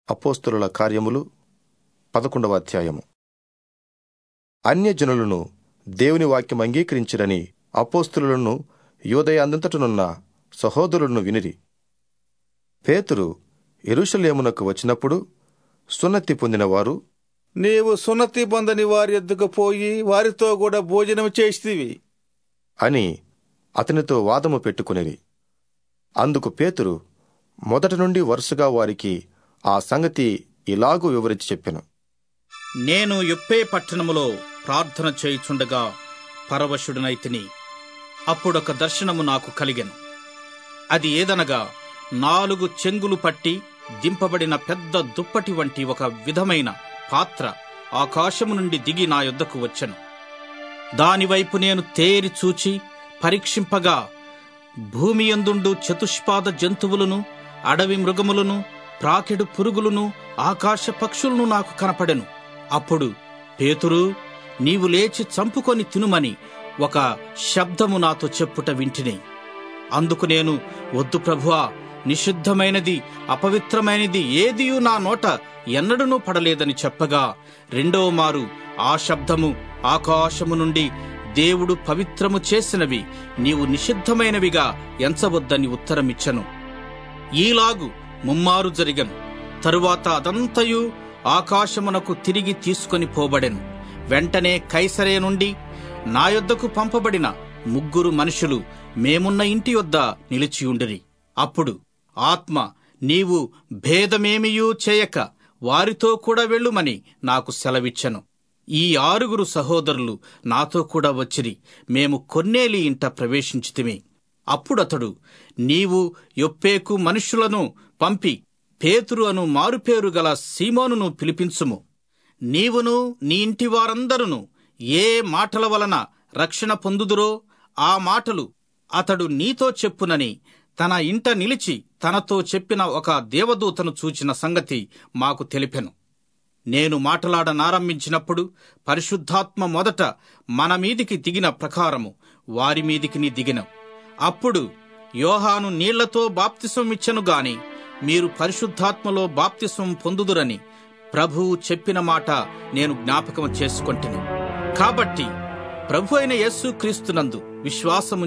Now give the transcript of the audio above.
అపోస్తుల కార్యములు పదకొండవ అధ్యాయము అన్యజనులను దేవుని వాక్యం అంగీకరించిరని అపోస్తులను యోదయాందంతటనున్న సహోదరులను వినిరి పేతురు ఎరుషలేమునకు వచ్చినప్పుడు సున్నతి పొందినవారు నీవు సున్నతి పొందని వారి ఎద్దుకు పోయి వారితో కూడా భోజనం చేసితివి అని అతనితో వాదము పెట్టుకునిరి అందుకు పేతురు మొదట నుండి వరుసగా వారికి ఆ సంగతి ఇలాగూ వివరించి చెప్పెను నేను యొప్పే పట్టణములో ప్రార్థన చేయుచుండగా పరవశుడనైతిని అప్పుడొక దర్శనము నాకు కలిగెను అది ఏదనగా నాలుగు చెంగులు పట్టి దింపబడిన పెద్ద దుప్పటి వంటి ఒక విధమైన పాత్ర ఆకాశము నుండి దిగి నా యొద్దకు వచ్చెను దానివైపు నేను తేరి చూచి పరీక్షింపగా భూమి యందుండు చతుష్పాద జంతువులను అడవి మృగములను ప్రాకెడు పురుగులను ఆకాశ పక్షులను నాకు కనపడెను అప్పుడు పేతురు నీవు లేచి చంపుకొని తినుమని ఒక శబ్దము నాతో చెప్పుట వింటిని అందుకు నేను వద్దు ప్రభువా నిషిద్ధమైనది అపవిత్రమైనది ఏదియూ నా నోట ఎన్నడూనూ పడలేదని చెప్పగా రెండవ మారు ఆ శబ్దము ఆకాశము నుండి దేవుడు పవిత్రము చేసినవి నీవు నిషిద్ధమైనవిగా ఎంచవద్దని ఉత్తరమిచ్చను ఈలాగు ముమ్మారు జరిగను తరువాత అదంతయు ఆకాశమునకు తిరిగి తీసుకొని పోబడెను వెంటనే కైసరే నుండి నా యొద్దకు పంపబడిన ముగ్గురు మనుషులు మేమున్న ఇంటి యొద్ద నిలిచియుండిరి అప్పుడు ఆత్మ నీవు భేదమేమియూ చేయక వారితో కూడా వెళ్ళుమని నాకు సెలవిచ్చెను ఈ ఆరుగురు సహోదరులు నాతో కూడా వచ్చిరి మేము కొన్నేలి ఇంట ప్రవేశించితిమి అప్పుడతడు నీవు యొప్పేకు మనుషులను పంపి పేతురు అను మారుపేరు గల సీమోనును పిలిపించుము నీవును నీ ఇంటి వారందరును ఏ మాటల వలన రక్షణ పొందుదురో ఆ మాటలు అతడు నీతో చెప్పునని తన ఇంట నిలిచి తనతో చెప్పిన ఒక దేవదూతను చూచిన సంగతి మాకు తెలిపెను నేను మాటలాడనారంభించినప్పుడు పరిశుద్ధాత్మ మొదట మన మీదికి దిగిన ప్రకారము వారి మీదికి నీ దిగినం అప్పుడు యోహాను నీళ్లతో బాప్తిసం ఇచ్చను గాని మీరు పరిశుద్ధాత్మలో బాప్తిసం పొందుదురని ప్రభువు చెప్పిన మాట నేను జ్ఞాపకం చేసుకొంటిని కాబట్టి ప్రభు అయిన యేసు క్రీస్తునందు విశ్వాసము